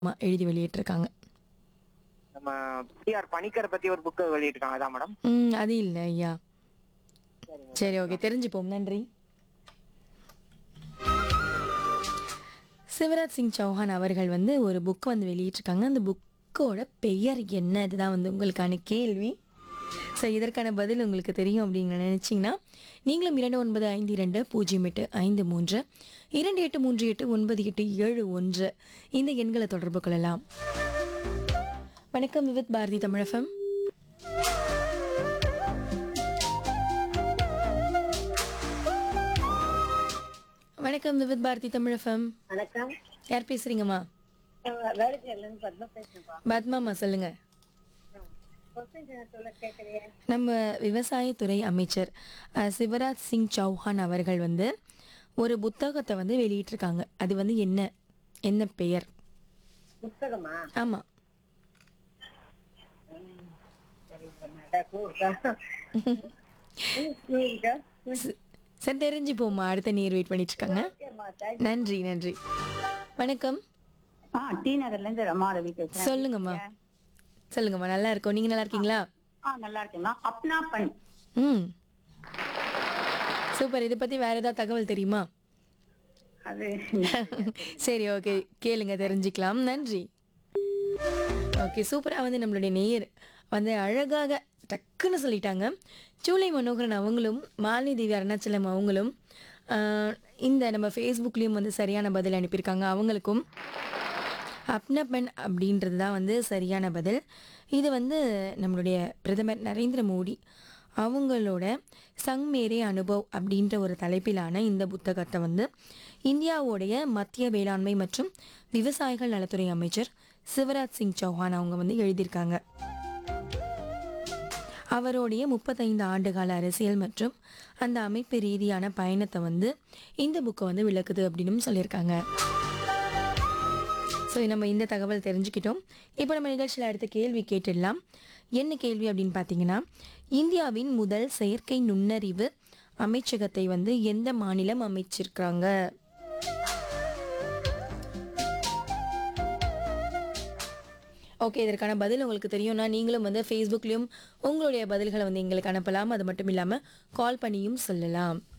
ஆமா, எழுதி வெளியிட்டிருக்காங்க நம்ம பிஆர் பணிக்கர் பத்தி ஒரு புக் வெளியிட்டிருக்காங்க அதான் மேடம் ம் அது இல்லை ஐயா சரி ஓகே தெரிஞ்சுப்போம் நன்றி சிவராஜ் சிங் சௌஹான் அவர்கள் வந்து ஒரு புக் வந்து வெளியிட்டிருக்காங்க அந்த புக்கோட பெயர் என்ன இதுதான் வந்து உங்களுக்கான கேள்வி ஸோ இதற்கான பதில் உங்களுக்கு தெரியும் அப்படின்னு நினச்சிங்கன்னா நீங்களும் இரண்டு ஒன்பது ஐந்து இரண்டு பூஜ்ஜியம் எட்டு ஐந்து மூன்று இரண்டு எட்டு மூன்று எட்டு ஒன்பது எட்டு ஏழு ஒன்று இந்த எண்களை தொடர்பு கொள்ளலாம் வணக்கம் விவித் பாரதி தமிழகம் வணக்கம் விவித் பாரதி தமிழகம் வணக்கம் யார் பேசுறீங்கம்மா வேலைச்சேரிலேருந்து பத்மா பேசுறேன்ப்பா பத்மாமா சொல்லுங்க கொஸ்டின் சொல்ல கேட்குறேன் நம்ம விவசாயத்துறை அமைச்சர் அஹ், சிவராஜ் சிங் சௌஹான் அவர்கள் வந்து ஒரு புத்தகத்தை வந்து வெளியிட்டிருக்காங்க அது வந்து என்ன என்ன பெயர் புத்தகமா ஆமா சரி நடக்கு இருக்கா இருக்கா ச- சரி தெரிஞ்சு போமா அடுத்த நீர் வெயிட் பண்ணிட்டு இருக்காங்க ஓகேம்மா தேங்க் நன்றி நன்றி வணக்கம் ஆ டி நகர்லேருந்து ரமா ரவி பேசுறேன் சொல்லுங்கம்மா சொல்லுங்கம்மா நல்லா இருக்கோம் நீங்க நல்லா இருக்கீங்களா ஆ நல்லா இருக்கேம்மா அப்னா பண் ம் சூப்பர் இதை பத்தி வேற ஏதாவது தகவல் தெரியுமா அது சரி ஓகே கேளுங்க தெரிஞ்சுக்கலாம் நன்றி ஓகே சூப்பராக வந்து நம்மளுடைய நேயர் வந்து அழகாக டக்குன்னு சொல்லிட்டாங்க சூலை மனோகரன் அவங்களும் மாலினி தேவி அருணாச்சலம் அவங்களும் ஆஹ், இந்த நம்ம ஃபேஸ்புக்லேயும் வந்து சரியான பதில் அனுப்பியிருக்காங்க அவங்களுக்கும் அப்னப்பன் அப்படின்றது தான் வந்து சரியான பதில் இது வந்து நம்மளுடைய பிரதமர் நரேந்திர மோடி அவங்களோட சங் மேரே அனுபவ் அப்படின்ற ஒரு தலைப்பிலான இந்த புத்தகத்தை வந்து இந்தியாவுடைய மத்திய வேளாண்மை மற்றும் விவசாயிகள் நலத்துறை அமைச்சர் சிவராஜ் சிங் சௌஹான் அவங்க வந்து எழுதியிருக்காங்க அவருடைய முப்பத்தைந்து ஆண்டுகால அரசியல் மற்றும் அந்த அமைப்பு ரீதியான பயணத்தை வந்து இந்த புக்கை வந்து விளக்குது அப்படின்னு சொல்லியிருக்காங்க ஸோ நம்ம இந்த தகவல் தெரிஞ்சுக்கிட்டோம் இப்போ நம்ம நிகழ்ச்சியில் அடுத்த கேள்வி கேட்டுடலாம் என்ன கேள்வி அப்படின்னு பார்த்தீங்கன்னா இந்தியாவின் முதல் செயற்கை நுண்ணறிவு அமைச்சகத்தை வந்து எந்த மாநிலம் அமைச்சிருக்காங்க ஓகே இதற்கான பதில் உங்களுக்கு தெரியும்னா நீங்களும் வந்து ஃபேஸ்புக்லேயும் உங்களுடைய பதில்களை வந்து எங்களுக்கு அனுப்பலாம் அது மட்டும் இல்லாமல் கால் பண்ணியும் சொல்லலாம்